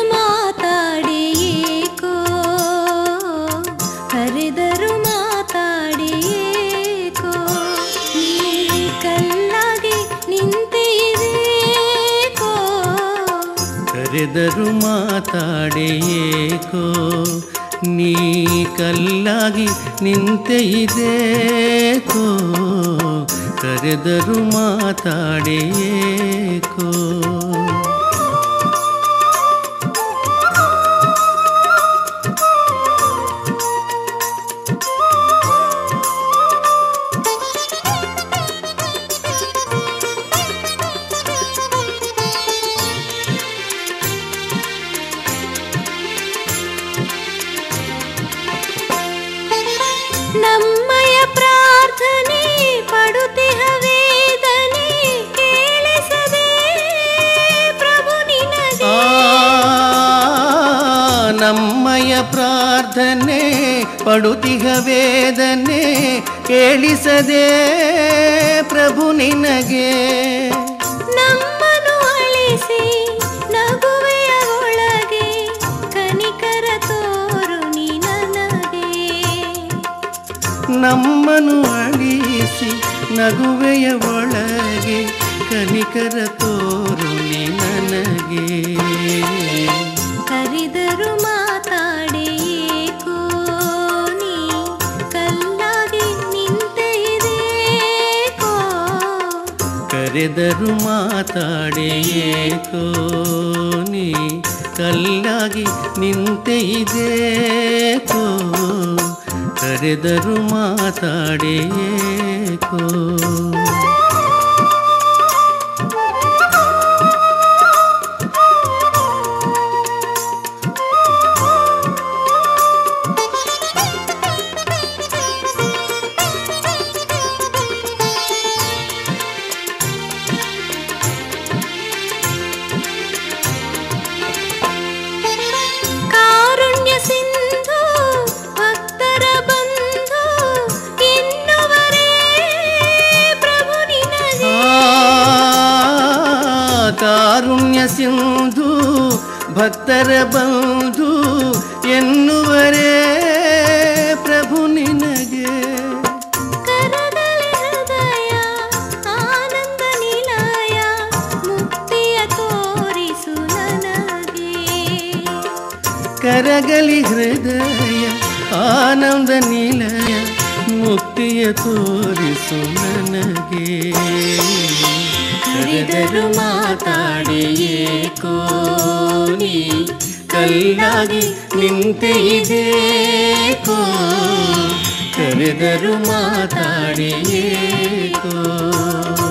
ಮಾತಾಡಿ ಏಕೋ ಕರೆದರು ಮಾತಾಡಿ ಏಕೋ ನೀ ಕಲ್ಲಾಗಿ ನಿಂತಿರೇಕೋ ಕರೆದರು ಮಾತಾಡೆ ಏಕೋ ನೀ ಕಲ್ಲಾಗಿ ನಿಂತೆ ಇದೇಕೋ ಕರೆದರು ಮಾತಾಡೆ ಏಕೋ ನಮ್ಮಯ ಪ್ರಾರ್ಥನೆ ಪಡುತ್ತಿಹ ವೇದನೆ ಕೇಳಿಸದೆ ಪ್ರಭು ನಿನಗೆ ಆ ನಮ್ಮಯ ಪ್ರಾರ್ಥನೆ ಪಡುತಿಗ ವೇದನೆ ಕೇಳಿಸದೆ ಪ್ರಭು ನಿನಗೆ ನಮ್ಮನು ಅಳಿಸಿ ನಗುವೆಯ ಒಳಗೆ ಕನಿಕರ ತೋರು ನೀ ನನಗೆ ನಮ್ಮನು ಅಳಿಸಿ ನಗುವೆಯ ಒಳಗೆ ಕನಿಕರ ತೋರು ನೀ ನನಗೆ ಕರೆದರು ಮಾತಾಡಿ ಏಕೋ ನೀ ಕಲ್ಲಾಗಿ ನಿಂತೆ ಇದೇಕೋ ಕರೆದರು ಮಾತಾಡೆ ಏಕೋ ನೀ ಕಲ್ಲಾಗಿ ನಿಂತೆ ಇದೇಕೋ ಕರೆದರು ಮಾತಾಡೆ ಏಕೋ ಕಾರುಣ್ಯ ಸಿಂಧು ಭಕ್ತರ ಬಂಧು ಎನ್ನುವರೇ ಪ್ರಭು ನಿನಗೆ ಆ, ಕಾರುಣ್ಯ ಸಿಂಧು ಭಕ್ತರ ಬಂಧು ಎನ್ನುವರೇ ಪ್ರಭು ನಿನಗೆ ಕರಗಲಿ ಹೃದಯ ಆನಂದ ನಿಲಯ ಮುಕ್ತಿಯ ತೋರಿಸು ನನಗೆ ಕರಗಲಿ ಹೃದಯ ಆನಂದ ನಿಲಯ ಮುಕ್ತಿಯ ತೋರಿಸು ನನಗೆ ಕರೆದರು ಮಾತಾಡಿ ಏಕೋ ನೀ ಕಲ್ಲಾಗಿ ನಿಂತೆ ಇದೇಕೋ ಕರೆದರು ಮಾತಾಡಿ ಏಕೋ